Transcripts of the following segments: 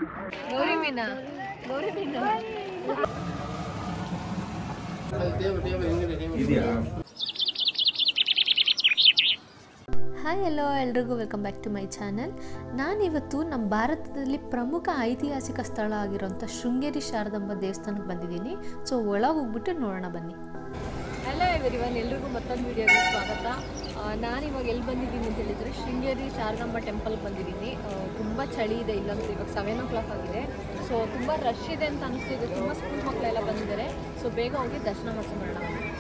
ಗೌರಿ ಮೀನಾ ಗೌರಿ ಮೀನು hi hello ಎಲ್ರಿಗೂ welcome back to my channel ನಾನಿವತ್ತು ನಮ್ಮ ಭಾರತದಲ್ಲಿ ಪ್ರಮುಖ ಐತಿಹಾಸಿಕ ಸ್ಥಳ ಆಗಿರೋಂಥ ಶೃಂಗೇರಿ ಶಾರದಾಂಬ ದೇವಸ್ಥಾನಕ್ಕೆ ಬಂದಿದ್ದೀನಿ ಸೊ ಒಳಗೆ ಹೋಗ್ಬಿಟ್ಟು ನೋಡೋಣ ಬನ್ನಿ ಹಲೋ ಎವ್ರಿವನ್ ಎಲ್ರಿಗೂ ಮತ್ತೊಂದು ವಿಡಿಯೋಗೆ ಸ್ವಾಗತ ನಾನು ಇವಾಗ ಎಲ್ಲಿ ಬಂದಿದ್ದೀನಿ ಅಂತ ಹೇಳಿದರೆ ಶೃಂಗೇರಿ ಶಾರದಾಂಬ ಟೆಂಪಲ್ಗೆ ಬಂದಿದ್ದೀನಿ ತುಂಬ ಚಳಿ ಇದೆ ಇಲ್ಲಂತೂ ಇವಾಗ ಸೆವೆನ್ ಓ ಕ್ಲಾಕ್ ಆಗಿದೆ ಸೊ ತುಂಬ ರಶ್ ಇದೆ ಅಂತ ಅನಿಸ್ತಿದೆ ತುಂಬ ಸ್ಕೂಲ್ ಮಕ್ಕಳೆಲ್ಲ ಬಂದಿದ್ದಾರೆ ಸೊ ಬೇಗ ಹೋಗಿ ದರ್ಶನ ಮಾಡ್ಕೊಂಬರೋಣ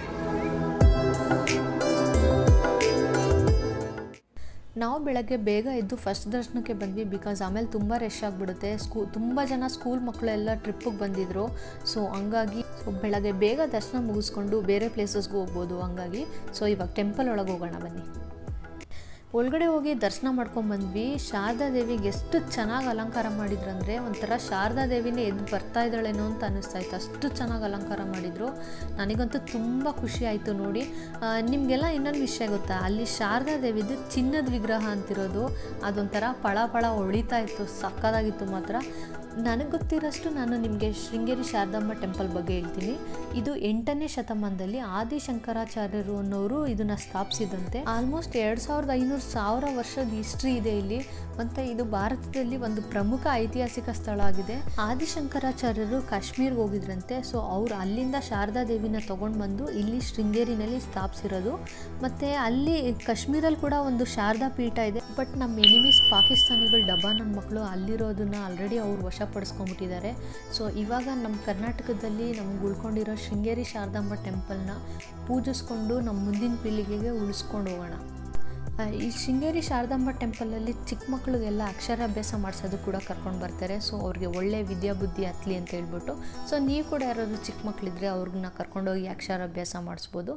ನಾವು ಬೆಳಗ್ಗೆ ಬೇಗ ಎದ್ದು ಫಸ್ಟ್ ದರ್ಶನಕ್ಕೆ ಬಂದ್ವಿ ಬಿಕಾಸ್ ಆಮೇಲೆ ತುಂಬ ರಶ್ ಆಗಿಬಿಡುತ್ತೆ ಸ್ಕೂ ತುಂಬ ಜನ ಸ್ಕೂಲ್ ಮಕ್ಕಳೆಲ್ಲ ಟ್ರಿಪ್ಪಿಗೆ ಬಂದಿದ್ರು ಸೊ ಹಂಗಾಗಿ ಸೊ ಬೆಳಗ್ಗೆ ಬೇಗ ದರ್ಶನ ಮುಗಿಸ್ಕೊಂಡು ಬೇರೆ ಪ್ಲೇಸಸ್ಗೂ ಹೋಗ್ಬೋದು ಹಂಗಾಗಿ ಸೊ ಇವಾಗ ಟೆಂಪಲ್ ಒಳಗೆ ಹೋಗೋಣ ಬನ್ನಿ ಒಳಗಡೆ ಹೋಗಿ ದರ್ಶನ ಮಾಡ್ಕೊಂಬಂದ್ವಿ ಶಾರದಾ ದೇವಿಗೆ ಎಷ್ಟು ಚೆನ್ನಾಗಿ ಅಲಂಕಾರ ಮಾಡಿದ್ರಂದರೆ ಒಂಥರ ಶಾರದಾ ದೇವಿನೇ ಎದ್ದು ಬರ್ತಾ ಇದ್ದಾಳೇನೋ ಅಂತ ಅನ್ನಿಸ್ತಾ ಇತ್ತು ಅಷ್ಟು ಚೆನ್ನಾಗಿ ಅಲಂಕಾರ ಮಾಡಿದರು ನನಗಂತೂ ತುಂಬ ಖುಷಿ ಆಯಿತು ನೋಡಿ ಆ, ನಿಮಗೆಲ್ಲ ಇನ್ನೊಂದು ವಿಷಯ ಗೊತ್ತಾ ಅಲ್ಲಿ ಶಾರದಾ ದೇವಿದು ಚಿನ್ನದ ವಿಗ್ರಹ ಅಂತಿರೋದು ಅದೊಂಥರ ಪಳ ಪಳ ಹೊಳಿತಾ ಇತ್ತು ಸಕ್ಕದಾಗಿತ್ತು ಮಾತ್ರ ನನಗೆ ಗೊತ್ತಿರೋಷ್ಟು ನಾನು ನಿಮಗೆ ಶೃಂಗೇರಿ ಶಾರದಾಂಬ ಟೆಂಪಲ್ ಬಗ್ಗೆ ಹೇಳ್ತೀನಿ ಇದು ಎಂಟನೇ ಶತಮಾನದಲ್ಲಿ ಆದಿಶಂಕರಾಚಾರ್ಯರು ಅನ್ನೋರು ಇದನ್ನು ಸ್ಥಾಪಿಸಿದಂತೆ ಆಲ್ಮೋಸ್ಟ್ ಎರಡು ಸಾವಿರದ ಐನೂರು ಸಾವಿರ ವರ್ಷದ ಹಿಸ್ಟ್ರಿ ಇದೆ ಇಲ್ಲಿ ಮತ್ತು ಇದು ಭಾರತದಲ್ಲಿ ಒಂದು ಪ್ರಮುಖ ಐತಿಹಾಸಿಕ ಸ್ಥಳ ಆಗಿದೆ ಆದಿಶಂಕರಾಚಾರ್ಯರು ಕಾಶ್ಮೀರ್ಗೆ ಹೋಗಿದ್ರಂತೆ ಸೊ ಅವ್ರು ಅಲ್ಲಿಂದ ಶಾರದಾ ದೇವಿನ ತೊಗೊಂಡು ಬಂದು ಇಲ್ಲಿ ಶೃಂಗೇರಿನಲ್ಲಿ ಸ್ಥಾಪಿಸಿರೋದು ಮತ್ತು ಅಲ್ಲಿ ಕಾಶ್ಮೀರಲ್ಲಿ ಕೂಡ ಒಂದು ಶಾರದಾ ಪೀಠ ಇದೆ ಬಟ್ ನಮ್ಮ ಎನಿಮೀಸ್ ಪಾಕಿಸ್ತಾನಿಗಳು ಡಬ್ಬಾ ನನ್ನ ಮಕ್ಕಳು ಅಲ್ಲಿರೋದನ್ನ ಆಲ್ರೆಡಿ ಅವ್ರು ವಶಪಡಿಸ್ಕೊಂಡ್ಬಿಟ್ಟಿದ್ದಾರೆ ಸೊ ಇವಾಗ ನಮ್ಮ ಕರ್ನಾಟಕದಲ್ಲಿ ನಮ್ಗೆ ಉಳ್ಕೊಂಡಿರೋ ಶೃಂಗೇರಿ ಶಾರದಾಂಬ ಟೆಂಪಲ್ನ ಪೂಜಿಸ್ಕೊಂಡು ನಮ್ಮ ಮುಂದಿನ ಪೀಳಿಗೆಗೆ ಉಳಿಸ್ಕೊಂಡು ಹೋಗೋಣ ಆ, ಈ ಶೃಂಗೇರಿ ಶಾರದಾಂಬ ಟೆಂಪಲಲ್ಲಿ ಚಿಕ್ಕ ಮಕ್ಕಳಿಗೆಲ್ಲ ಅಕ್ಷರಾಭ್ಯಾಸ ಮಾಡಿಸೋದು ಕೂಡ ಕರ್ಕೊಂಡು ಬರ್ತಾರೆ ಸೊ ಅವ್ರಿಗೆ ಒಳ್ಳೆ ವಿದ್ಯಾಬುದ್ಧಿ ಹತ್ಲಿ ಅಂತ ಹೇಳ್ಬಿಟ್ಟು ಸೊ ನೀವು ಕೂಡ ಯಾರಾದ್ರು ಚಿಕ್ಕ ಮಕ್ಕಳಿದ್ರೆ ಅವ್ರನ್ನ ಕರ್ಕೊಂಡೋಗಿ ಅಕ್ಷರಾಭ್ಯಾಸ ಮಾಡಿಸ್ಬೋದು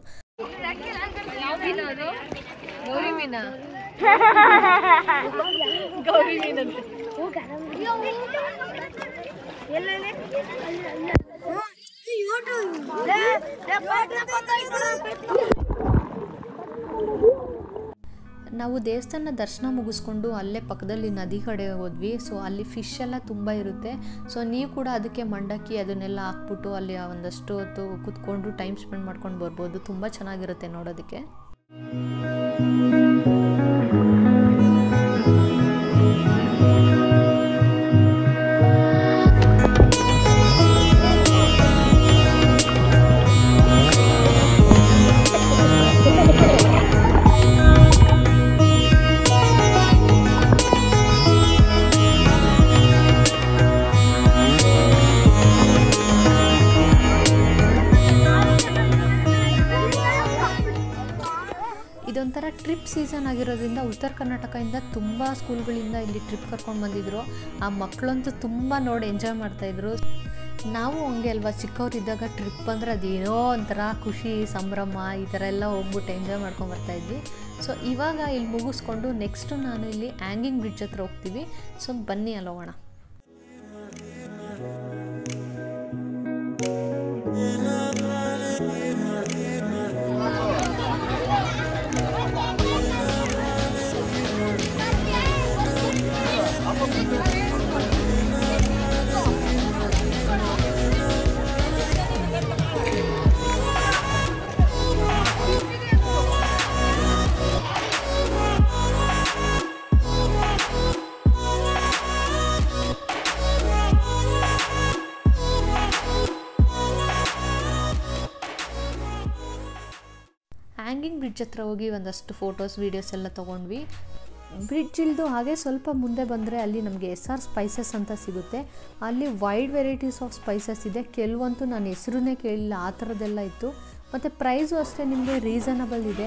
ಗೌರಿ ಮೀನಾ ಗೌರಿ ಮೀನಂತೆ ನಾವು ದೇವಸ್ಥಾನ ದರ್ಶನ ಮುಗಿಸ್ಕೊಂಡು ಅಲ್ಲೇ ಪಕ್ಕದಲ್ಲಿ ನದಿ ಕಡೆ ಹೋದ್ವಿ ಸೊ ಅಲ್ಲಿ ಫಿಶ್ ಎಲ್ಲ ತುಂಬ ಇರುತ್ತೆ ಸೊ ನೀವು ಕೂಡ ಅದಕ್ಕೆ ಮಂಡಕ್ಕಿ ಅದನ್ನೆಲ್ಲ ಹಾಕ್ಬಿಟ್ಟು ಅಲ್ಲಿ ಒಂದಷ್ಟು ಹೊತ್ತು ಕುತ್ಕೊಂಡು ಟೈಮ್ ಸ್ಪೆಂಡ್ ಮಾಡ್ಕೊಂಡು ಬರ್ಬೋದು ತುಂಬ ಚೆನ್ನಾಗಿರುತ್ತೆ ನೋಡೋದಕ್ಕೆ ಇದೊಂಥರ ಟ್ರಿಪ್ ಸೀಸನ್ ಆಗಿರೋದ್ರಿಂದ ಉತ್ತರ ಕರ್ನಾಟಕದಿಂದ ತುಂಬ ಸ್ಕೂಲ್ಗಳಿಂದ ಇಲ್ಲಿ ಟ್ರಿಪ್ ಕರ್ಕೊಂಡು ಬಂದಿದ್ರು ಆ ಮಕ್ಕಳಂತೂ ತುಂಬ ನೋಡಿ ಎಂಜಾಯ್ ಮಾಡ್ತಾಯಿದ್ರು ನಾವು ಹಂಗೆ ಅಲ್ವಾ ಚಿಕ್ಕವರಿದ್ದಾಗ ಟ್ರಿಪ್ ಅಂದರೆ ಅದೇನೋ ಒಂಥರ ಖುಷಿ ಸಂಭ್ರಮ ಈ ಥರ ಎಲ್ಲ ಹೋಗ್ಬಿಟ್ಟು ಎಂಜಾಯ್ ಮಾಡ್ಕೊಂಡು ಬರ್ತಾ ಇದ್ವಿ ಸೊ ಇವಾಗ ಇಲ್ಲಿ ಮುಗಿಸ್ಕೊಂಡು ನೆಕ್ಸ್ಟು ನಾನು ಇಲ್ಲಿ ಹ್ಯಾಂಗಿಂಗ್ ಬ್ರಿಡ್ಜ್ ಹತ್ರ ಹೋಗ್ತೀವಿ ಸೊ ಬನ್ನಿ ಅಲ್ಲಿ ಹೋಗೋಣ ಹ್ಯಾಂಗಿಂಗ್ ಬ್ರಿಡ್ಜ್ ಹತ್ರ ಹೋಗಿ ಒಂದಷ್ಟು ಫೋಟೋಸ್ ವೀಡಿಯೋಸ್ ಎಲ್ಲ ತೊಗೊಂಡ್ವಿ ಬ್ರಿಡ್ಜ್ ಇಳಿದು ಹಾಗೆ ಸ್ವಲ್ಪ ಮುಂದೆ ಬಂದರೆ ಅಲ್ಲಿ ನಮಗೆ ಎಸ್ ಆರ್ ಸ್ಪೈಸಸ್ ಅಂತ ಸಿಗುತ್ತೆ ಅಲ್ಲಿ ವೈಡ್ ವೆರೈಟೀಸ್ ಆಫ್ ಸ್ಪೈಸಸ್ ಇದೆ ಕೆಲವಂತೂ ನಾನು ಹೆಸರನ್ನೇ ಕೇಳಿಲ್ಲ ಆ ಥರದ್ದೆಲ್ಲ ಇತ್ತು ಮತ್ತು ಪ್ರೈಸು ಅಷ್ಟೇ ನಿಮಗೆ ರೀಸನಬಲ್ ಇದೆ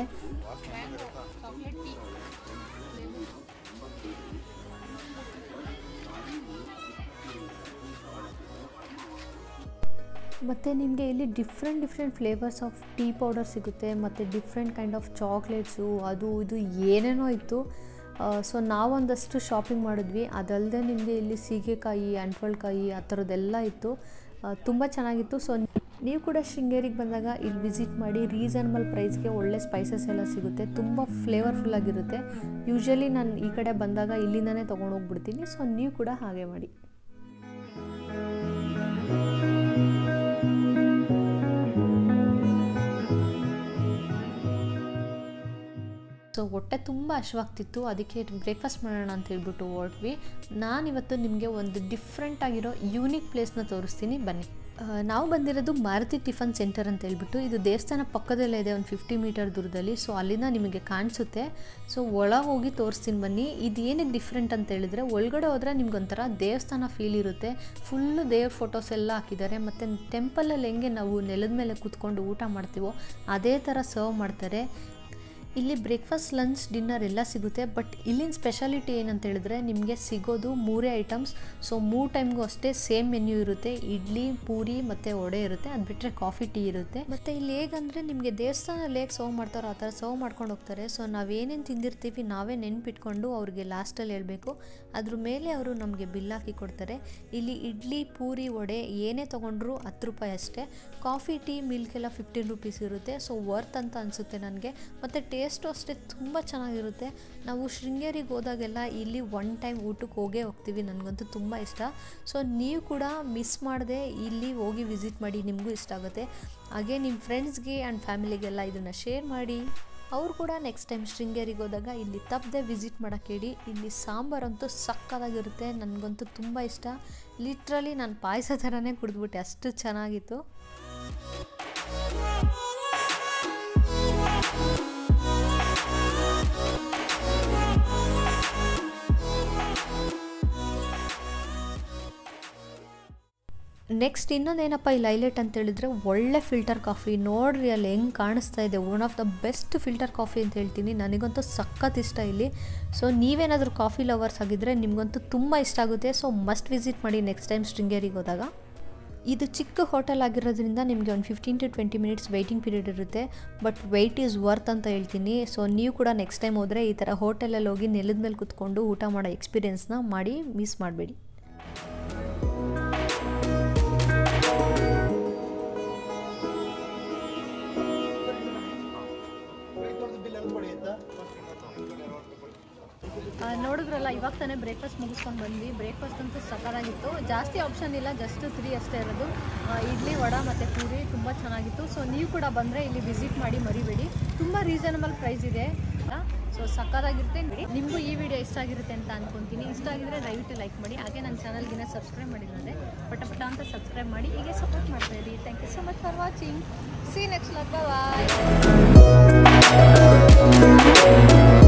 ಮತ್ತು ನಿಮಗೆ ಇಲ್ಲಿ different different flavours of tea powder ಸಿಗುತ್ತೆ ಮತ್ತು ಡಿಫ್ರೆಂಟ್ ಕೈಂಡ್ ಆಫ್ ಚಾಕ್ಲೇಟ್ಸು ಅದು ಇದು ಏನೇನೋ ಇತ್ತು ಸೊ ನಾವೊಂದಷ್ಟು ಶಾಪಿಂಗ್ ಮಾಡಿದ್ವಿ ಅದಲ್ಲದೆ ನಿಮಗೆ ಇಲ್ಲಿ ಸೀಗೆಕಾಯಿ ಅಂಟ್ವಳ್ಕಾಯಿ ಆ ಥರದ್ದೆಲ್ಲ ಇತ್ತು ತುಂಬ ಚೆನ್ನಾಗಿತ್ತು ಸೊ ನೀವು ಕೂಡ ಶೃಂಗೇರಿಗೆ ಬಂದಾಗ ಇಲ್ಲಿ ವಿಸಿಟ್ ಮಾಡಿ ರೀಸನಬಲ್ ಪ್ರೈಸ್ಗೆ ಒಳ್ಳೆ ಸ್ಪೈಸಸ್ ಎಲ್ಲ ಸಿಗುತ್ತೆ ತುಂಬ ಫ್ಲೇವರ್ಫುಲ್ ಆಗಿರುತ್ತೆ ಯೂಶ್ವಲಿ ನಾನು ಈ ಕಡೆ ಬಂದಾಗ ಇಲ್ಲಿಂದನೇ ತೊಗೊಂಡೋಗ್ಬಿಡ್ತೀನಿ ಸೊ ನೀವು ಕೂಡ ಹಾಗೆ ಮಾಡಿ ಸೊ ಹೊಟ್ಟೆ ತುಂಬ ಹಶ್ವಾಗ್ತಿತ್ತು ಅದಕ್ಕೆ ಬ್ರೇಕ್ಫಾಸ್ಟ್ ಮಾಡೋಣ ಅಂತ ಹೇಳ್ಬಿಟ್ಟು ಹೊರಟ್ವಿ ನಾನಿವತ್ತು ನಿಮಗೆ ಒಂದು ಡಿಫ್ರೆಂಟ್ ಆಗಿರೋ ಯೂನಿಕ್ ಪ್ಲೇಸ್ನ ತೋರಿಸ್ತೀನಿ ಬನ್ನಿ ಆ, ನಾವು ಬಂದಿರೋದು ಮಾರುತಿ ಟಿಫನ್ ಸೆಂಟರ್ ಅಂತ ಹೇಳ್ಬಿಟ್ಟು ಇದು ದೇವಸ್ಥಾನ ಪಕ್ಕದಲ್ಲೇ ಇದೆ ಒಂದು ಫಿಫ್ಟಿ ಮೀಟರ್ ದೂರದಲ್ಲಿ ಸೊ ಅಲ್ಲಿಂದ ನಿಮಗೆ ಕಾಣಿಸುತ್ತೆ ಸೊ ಒಳಗೆ ಹೋಗಿ ತೋರಿಸ್ತೀನಿ ಬನ್ನಿ ಇದು ಏನಕ್ಕೆ ಡಿಫ್ರೆಂಟ್ ಅಂತ ಹೇಳಿದ್ರೆ ಒಳಗಡೆ ಹೋದರೆ ನಿಮ್ಗೊಂಥರ ದೇವಸ್ಥಾನ ಫೀಲ್ ಇರುತ್ತೆ ಫುಲ್ಲು ದೇವ್ರ ಫೋಟೋಸ್ ಎಲ್ಲ ಹಾಕಿದ್ದಾರೆ ಮತ್ತು ಟೆಂಪಲಲ್ಲಿ ಹೆಂಗೆ ನಾವು ನೆಲದ ಮೇಲೆ ಕೂತ್ಕೊಂಡು ಊಟ ಮಾಡ್ತೀವೋ ಅದೇ ಥರ ಸರ್ವ್ ಮಾಡ್ತಾರೆ ಇಲ್ಲಿ ಬ್ರೇಕ್ಫಾಸ್ಟ್ ಲಂಚ್ ಡಿನ್ನರ್ ಎಲ್ಲ ಸಿಗುತ್ತೆ ಬಟ್ ಇಲ್ಲಿನ ಸ್ಪೆಷಾಲಿಟಿ ಏನಂತ ಹೇಳಿದ್ರೆ ನಿಮಗೆ ಸಿಗೋದು ಮೂರೇ ಐಟಮ್ಸ್ ಸೊ ಮೂರು ಟೈಮ್ಗೂ ಅಷ್ಟೇ ಸೇಮ್ ಮೆನ್ಯೂ ಇರುತ್ತೆ ಇಡ್ಲಿ ಪೂರಿ ಮತ್ತು ವಡೆ ಇರುತ್ತೆ ಅದು ಬಿಟ್ಟರೆ ಕಾಫಿ ಟೀ ಇರುತ್ತೆ ಮತ್ತು ಇಲ್ಲಿ ಹೇಗಂದರೆ ನಿಮಗೆ ದೇವಸ್ಥಾನದಲ್ಲಿ ಹೇಗೆ ಸರ್ವ್ ಮಾಡ್ತಾರೋ ಆ ಥರ ಸರ್ವ್ ಮಾಡ್ಕೊಂಡು ಹೋಗ್ತಾರೆ ಸೊ ನಾವೇನೇನು ತಿಂದಿರ್ತೀವಿ ನಾವೇ ನೆನ್ಪಿಟ್ಕೊಂಡು ಅವ್ರಿಗೆ ಲಾಸ್ಟಲ್ಲಿ ಹೇಳಬೇಕು ಅದ್ರ ಮೇಲೆ ಅವರು ನಮಗೆ ಬಿಲ್ ಹಾಕಿ ಕೊಡ್ತಾರೆ ಇಲ್ಲಿ ಇಡ್ಲಿ ಪೂರಿ ವಡೆ ಏನೇ ತೊಗೊಂಡ್ರು ಹತ್ತು ರೂಪಾಯಿ ಅಷ್ಟೇ ಕಾಫಿ ಟೀ ಮಿಲ್ಕೆಲ್ಲ ಫಿಫ್ಟೀನ್ ರುಪೀಸ್ ಇರುತ್ತೆ ಸೊ ವರ್ತ್ ಅಂತ ಅನಿಸುತ್ತೆ ನನಗೆ ಮತ್ತು ಟೇಸ್ಟು ಅಷ್ಟೇ ತುಂಬ ಚೆನ್ನಾಗಿರುತ್ತೆ ನಾವು ಶೃಂಗೇರಿಗೆ ಹೋದಾಗೆಲ್ಲ ಇಲ್ಲಿ ಒನ್ ಟೈಮ್ ಊಟಕ್ಕೆ ಹೋಗೇ ಹೋಗ್ತೀವಿ ನನಗಂತೂ ತುಂಬ ಇಷ್ಟ ಸೊ ನೀವು ಕೂಡ ಮಿಸ್ ಮಾಡದೆ ಇಲ್ಲಿ ಹೋಗಿ ವಿಸಿಟ್ ಮಾಡಿ ನಿಮಗೂ ಇಷ್ಟ ಆಗುತ್ತೆ ಹಾಗೆ ನಿಮ್ಮ ಫ್ರೆಂಡ್ಸ್ಗೆ ಆ್ಯಂಡ್ ಫ್ಯಾಮಿಲಿಗೆಲ್ಲ ಇದನ್ನು ಶೇರ್ ಮಾಡಿ ಅವ್ರು ಕೂಡ ನೆಕ್ಸ್ಟ್ ಟೈಮ್ ಶೃಂಗೇರಿಗೆ ಹೋದಾಗ ಇಲ್ಲಿ ತಪ್ಪದೆ ವಿಸಿಟ್ ಮಾಡೋಕ್ಕೆ ಹೇಳಿ ಇಲ್ಲಿ ಸಾಂಬಾರಂತೂ ಸಕ್ಕತ್ತಾಗಿರುತ್ತೆ ನನಗಂತೂ ತುಂಬ ಇಷ್ಟ ಲಿಟ್ರಲಿ ನಾನು ಪಾಯಸ ಥರನೇ ಕುಡಿದ್ಬಿಟ್ಟೆ ಅಷ್ಟು ಚೆನ್ನಾಗಿತ್ತು ನೆಕ್ಸ್ಟ್ ಇನ್ನೊಂದೇನಪ್ಪ ಇಲ್ಲಿ ಹೈಲೈಟ್ ಅಂತ ಹೇಳಿದ್ರೆ ಒಳ್ಳೆ ಫಿಲ್ಟರ್ ಕಾಫಿ ನೋಡ್ರಿ ಅಲ್ಲಿ ಹೆಂಗೆ ಕಾಣಿಸ್ತಾ ಇದೆ one of the best filter coffee ಅಂತ ಹೇಳ್ತೀನಿ ನನಗಂತೂ ಸಖತ್ ಇಷ್ಟ ಇಲ್ಲಿ ಸೊ ನೀವೇನಾದರೂ ಕಾಫಿ ಲವರ್ಸ್ ಆಗಿದ್ದರೆ ನಿಮಗಂತೂ ತುಂಬ ಇಷ್ಟ ಆಗುತ್ತೆ ಸೊ ಮಸ್ಟ್ ವಿಸಿಟ್ ಮಾಡಿ ನೆಕ್ಸ್ಟ್ ಟೈಮ್ ಶೃಂಗೇರಿಗೆ ಹೋದಾಗ ಇದು ಚಿಕ್ಕ ಹೋಟೆಲ್ ಆಗಿರೋದ್ರಿಂದ ನಿಮಗೆ ಒಂದು fifteen to twenty minutes waiting period ಇರುತ್ತೆ ಬಟ್ ವೆಯ್ಟ್ ಈಸ್ ವರ್ತ್ ಅಂತ ಹೇಳ್ತೀನಿ ಸೊ ನೀವು ಕೂಡ ನೆಕ್ಸ್ಟ್ ಟೈಮ್ ಹೋದರೆ ಈ ಥರ ಹೋಟೆಲಲ್ಲಿ ಹೋಗಿ ನೆಲದ ಮೇಲೆ ಕುತ್ಕೊಂಡು ಊಟ ಮಾಡೋ ಎಕ್ಸ್ಪೀರಿಯೆನ್ಸ್ನ ಮಾಡಿ ಮಿಸ್ ಮಾಡಬೇಡಿ ನೋಡಿದ್ರಲ್ಲ ಇವಾಗ ತಾನೇ ಬ್ರೇಕ್ಫಾಸ್ಟ್ ಮುಗಿಸ್ಕೊಂಡು ಬಂದ್ವಿ ಬ್ರೇಕ್ಫಾಸ್ಟ್ ಅಂತೂ ಸಕಲಾಗಿತ್ತು ಜಾಸ್ತಿ ಆಪ್ಷನ್ ಇಲ್ಲ ಜಸ್ಟ್ ತ್ರೀ ಅಷ್ಟೇ ಇರೋದು ಆ, ಇಡ್ಲಿ ವಡ ಮತ್ತು ಪೂರಿ ತುಂಬ ಚೆನ್ನಾಗಿತ್ತು ಸೊ ನೀವು ಕೂಡ ಬಂದರೆ ಇಲ್ಲಿ ವಿಸಿಟ್ ಮಾಡಿ ಮರಿಬೇಡಿ ತುಂಬ ರೀಸನಬಲ್ ಪ್ರೈಸ್ ಇದೆ ಸೊ ಸಕ್ಕತ್ತಾಗಿರುತ್ತೆ ನಿಮಗೂ ಈ ವಿಡಿಯೋ ಇಷ್ಟ ಆಗಿರುತ್ತೆ ಅಂತ ಅನ್ಕೊಂತೀನಿ ಇಷ್ಟ ಆಗಿದ್ರೆ ದಯವಿಟ್ಟು ಲೈಕ್ ಮಾಡಿ ಹಾಗೆ ನನ್ನ ಚಾನಲ್ಗಿನ ಸಬ್ಸ್ಕ್ರೈಬ್ ಮಾಡಿದ್ರೆ ಪಟ ಪಟ ಅಂತ ಸಬ್ಸ್ಕ್ರೈಬ್ ಮಾಡಿ ಹೀಗೆ ಸಪೋರ್ಟ್ ಮಾಡ್ತಾ ಇರಿ thank you so much for watching see next bye